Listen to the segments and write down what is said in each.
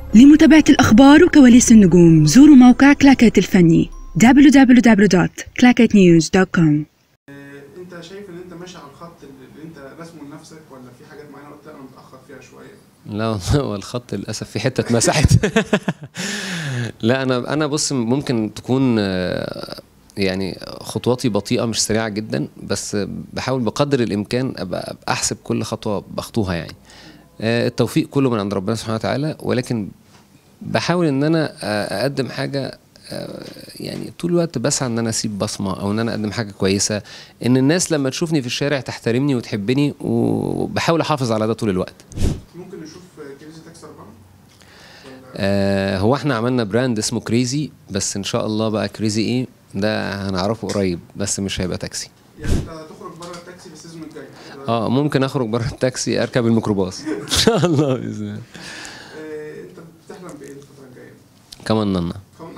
لمتابعة الأخبار وكواليس النجوم زوروا موقع كلاكيت الفني www.clacketnews.com انت شايف ان انت ماشي على الخط اللي انت رسمه لنفسك ولا في حاجات معينه قلت لا انا متاخر فيها شويه لا والله هو الخط للاسف في حته اتمسحت لا انا انا بص ممكن تكون آه، يعني خطواتي بطيئه مش سريعه جدا بس بحاول بقدر الامكان ابقى أبقى احسب كل خطوه بخطوها يعني آه، التوفيق كله من عند ربنا سبحانه وتعالى ولكن بحاول ان انا آه، اقدم حاجه آه، يعني طول الوقت بسعى ان انا اسيب بصمه او ان انا اقدم حاجه كويسه ان الناس لما تشوفني في الشارع تحترمني وتحبني وبحاول احافظ على ده طول الوقت ممكن نشوف كريزي تاكسي اربعه ولا آه هو احنا عملنا براند اسمه كريزي بس ان شاء الله بقى كريزي ايه ده هنعرفه قريب بس مش هيبقى تاكسي يعني انت هتخرج بره التاكسي في السيزون الجاي اه ممكن اخرج بره التاكسي اركب الميكروباص ان شاء الله باذن الله آه، انت بتحلم بايه الفتره الجايه؟ كمان ننا كم-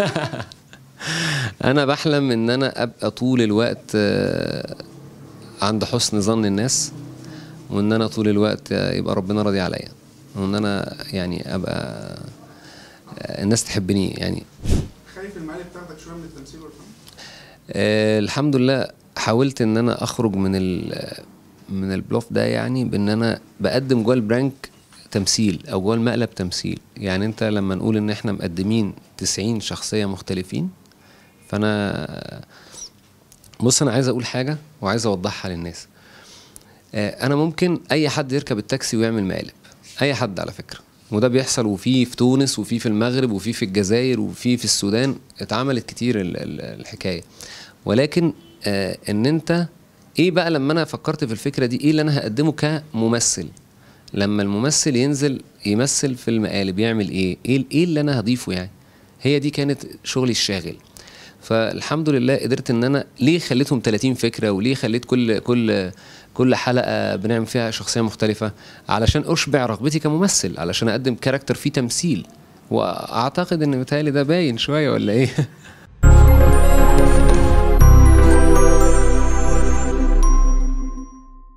انا بحلم ان انا ابقى طول الوقت آه، عند حسن ظن الناس وان انا طول الوقت آه، يبقى ربنا راضي عليا وان انا يعني ابقى آه، الناس تحبني يعني خايف المعالي بتاخدك شويه من التمثيل والفن؟ آه الحمد لله حاولت ان انا اخرج من ال من البلوف ده يعني بان انا بقدم جوه البرانك تمثيل او جوه المقلب تمثيل يعني انت لما نقول ان احنا مقدمين 90 شخصيه مختلفين فانا بص انا عايز اقول حاجه وعايز اوضحها للناس آه، انا ممكن اي حد يركب التاكسي ويعمل مقالب اي حد على فكره وده بيحصل وفي في تونس وفي في المغرب وفي في الجزائر وفي في السودان اتعملت كتير ال- ال- الحكايه ولكن آه ان انت ايه بقى لما انا فكرت في الفكره دي ايه اللي انا هقدمه كممثل لما الممثل ينزل يمثل في المقالب يعمل ايه ايه ايه اللي انا هضيفه يعني هي دي كانت شغلي الشاغل فالحمد لله قدرت ان انا ليه خليتهم 30 فكره وليه خليت كل كل كل حلقه بنعمل فيها شخصيه مختلفه علشان اشبع رغبتي كممثل علشان اقدم كاركتر فيه تمثيل واعتقد ان متهيألي ده باين شويه ولا ايه